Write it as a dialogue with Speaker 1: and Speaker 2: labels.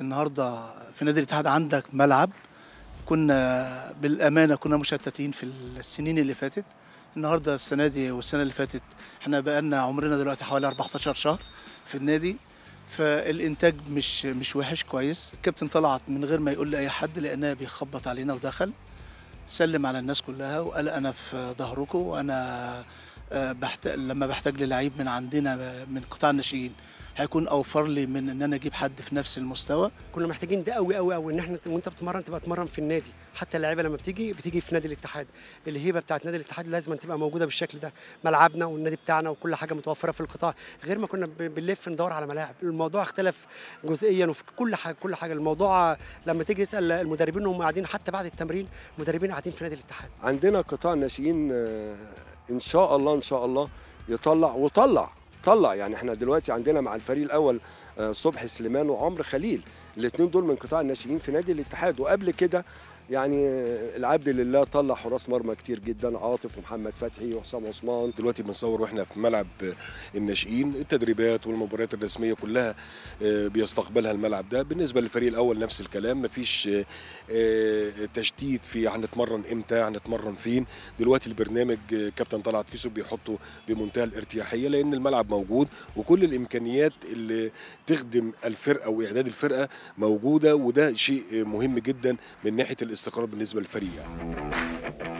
Speaker 1: النهارده في نادي الاتحاد عندك ملعب كنا بالامانه كنا مشتتين في السنين اللي فاتت النهارده السنه دي والسنه اللي فاتت احنا بقالنا عمرنا دلوقتي حوالي 14 شهر في النادي فالانتاج مش مش وحش كويس الكابتن طلعت من غير ما يقول لاي حد لانها بيخبط علينا ودخل سلم على الناس كلها وقال انا في ظهركم وانا آه، بحتاج لما بحتاج للعيب من عندنا من قطاع الناشئين هيكون اوفر لي من ان انا اجيب حد في نفس المستوى
Speaker 2: كنا محتاجين ده قوي قوي قوي ان احنا وانت بتتمرن تبقى تتمرن في النادي حتى اللعيبه لما بتيجي بتيجي في نادي الاتحاد الهيبه بتاعت نادي الاتحاد لازم تبقى موجوده بالشكل ده ملعبنا والنادي بتاعنا وكل حاجه متوفره في القطاع غير ما كنا ب- بنلف ندور على ملاعب الموضوع اختلف جزئيا وفي كل حاجه كل حاجه الموضوع لما تيجي تسال المدربين وهم قاعدين حتى بعد التمرين المدربين قاعدين في نادي الاتحاد
Speaker 3: عندنا قطاع ناشئين آه، ان شاء الله ان شاء الله يطلع وطلع طلع يعني احنا دلوقتي عندنا مع الفريق الاول آه، صبحي سليمان وعمرو خليل الاثنين دول من قطاع الناشئين في نادي الاتحاد وقبل كده يعني آه، العبد لله طلع حراس مرمى كتير جدا عاطف ومحمد فتحي وحسام عثمان
Speaker 4: دلوقتي بنصور واحنا في ملعب الناشئين التدريبات والمباريات الرسميه كلها آه، بيستقبلها الملعب ده بالنسبه للفريق الاول نفس الكلام مفيش آه، آه، تشتيت في هنتمرن امتى هنتمرن فين دلوقتي البرنامج آه، كابتن طلعت كيسو بيحطه بمنتهى الارتياحيه لان الملعب موجود وكل الامكانيات اللي تخدم الفرقه واعداد الفرقه موجوده وده شيء آه، مهم جدا من ناحيه الاستقرار بالنسبه للفريق يعني.